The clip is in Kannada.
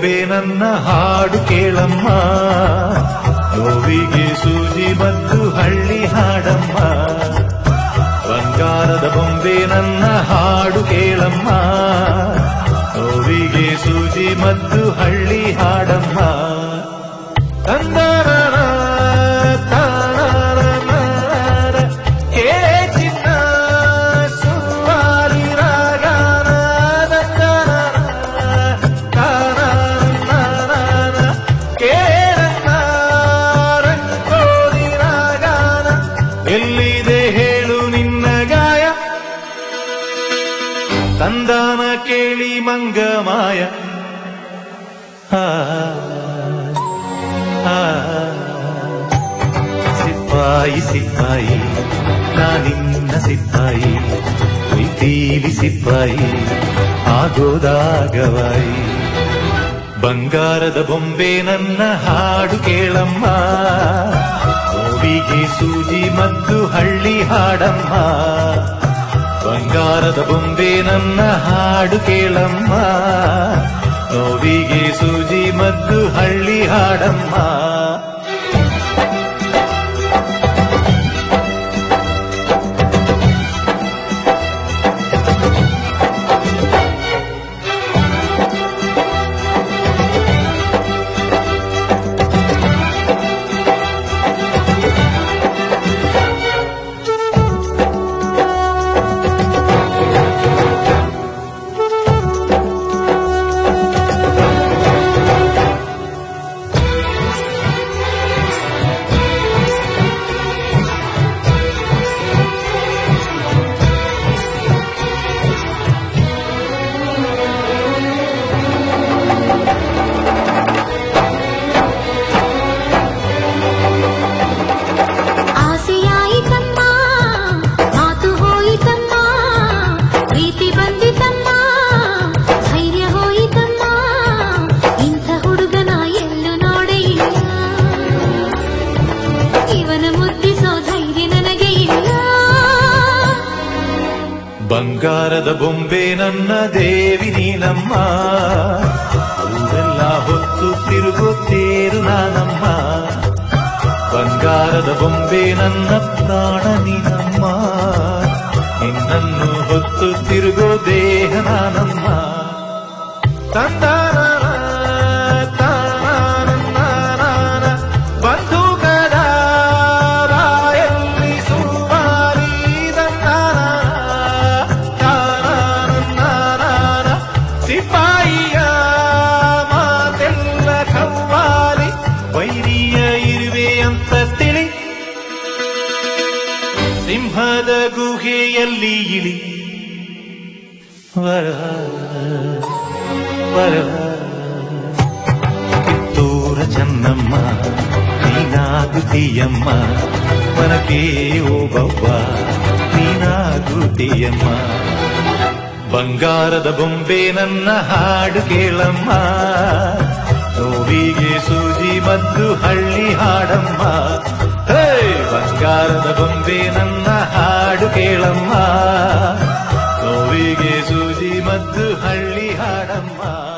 ಬೊಂಬೆ ನನ್ನ ಹಾಡು ಕೇಳಮ್ಮ ನೋವಿಗೆ ಸೂಜಿ ಮತ್ತು ಹಳ್ಳಿ ಹಾಡಮ್ಮ ಬಂಗಾರದ ಬೊಂಬೆ ನನ್ನ ಹಾಡು ಕೇಳಮ್ಮ ನೋವಿಗೆ ಸೂಜಿ ಮತ್ತು ಹಳ್ಳಿ ಹಾಡಮ್ಮ ತಂದರರ ತಾನರನರ, ಕೇಳೆ ಚಿನ್ನ ಸುವಾರಿ ರಾಗನ ದಂದರರ, ತಾನರನರ, ಕೇಳನ್ನ ರಂಗೋಲಿ ರಾಗನ. ಎಲ್ಲಿದೆ ಹೇಳು ನಿನ್ನ ಗಾಯ ತಂದಾನ ಕೇಳಿ ಮಂಗಮಾಯ ಆ ಆ, ಸಿಪಾಯಿ ಸಿಪಾಯಿ ನಾನಿನ್ನ ಸಿಪಾಯಿ ಪ್ರೀತಿಲಿ ಸಿಪಾಯಿ ಆಗೋದಾಗವಾಯಿ ಬಂಗಾರದ ಬೊಂಬೆ ನನ್ನ ಹಾಡು ಕೇಳಮ್ಮ ನೋವಿಗೆ ಸೂಜಿ ಮತ್ತು ಹಳ್ಳಿ ಹಾಡಮ್ಮ ಬಂಗಾರದ ಬೊಂಬೆ ನನ್ನ ಹಾಡು ಕೇಳಮ್ಮ ನೋವಿಗೆ ಸೂಜಿ ಮತ್ತು ಹಳ್ಳಿ ಹಾಡಮ್ಮ ಆಸೆಯಾಯಿತಮ್ಮ ಮಾತು ಹೋಯಿತಮ್ಮ ಪ್ರೀತಿ ಬಂದಿತಮ್ಮ ಧೈರ್ಯ ಹೋಯಿತಮ್ಮ ಇಂಥ ಹುಡುಗನ ಎಲ್ಲೂ ನೋಡೇ ಇಲ್ಲ ಇವನ ಮುದ್ದಿಸೋ ಧೈರ್ಯ ನನಗೆ ಇಲ್ಲ ಬಂಗಾರದ ಬೊಂಬೆ ನನ್ನ ದೇವಿ ನೀನಮ್ಮ ಊರೆಲ್ಲ ಹೊತ್ತು ತಿರುಗುತ್ತೇರು ನಾನಮ್ಮ ಬಂಗಾರದ ಬೊಂಬೆ ನನ್ನ ಪ್ರಾಣ ನೀನಮ್ಮ ನಿನ್ನನ್ನು ಹೊತ್ತು ತಿರುಗೋ ದೇಹ ನಾನಮ್ಮ ತಂದಾನ ಬಂಧುಕದ ಬಾಯಲ್ಲಿ ಸುಮಾರಿ ಸಿಪಾಯಿಯ ಮಾತೆಲ್ಲ ಕವ್ವಾಲಿ ವೈರಿಯ ಇರುವೆ ಅಂತ ತಿಳಿ ಸಿಂಹದ ಗುಹೆಯಲ್ಲಿ ಇಳಿ ವರ ವರ ಕಿತ್ತೂರ ಚೆನ್ನಮ್ಮ ನೀನಾಗುತ್ತೀಯಮ್ಮ ಮನಕ್ಕೆ ಓಬವ್ವ ನೀನಾಗುತ್ತೀಯಮ್ಮ ಬಂಗಾರದ ಬೊಂಬೆ ನನ್ನ ಹಾಡು ಕೇಳಮ್ಮ ನೋವಿಗೆ ಸೂಜಿ ಮತ್ತು ಹಳ್ಳಿ ಹಾಡಮ್ಮ ಹೇ ಬಂಗಾರದ ಬೊಂಬೆ ನನ್ನ ಹಾಡು ಕೇಳಮ್ಮ ನೋವಿಗೆ ಸೂಜಿ ಮತ್ತು ಹಳ್ಳಿ ಹಾಡಮ್ಮ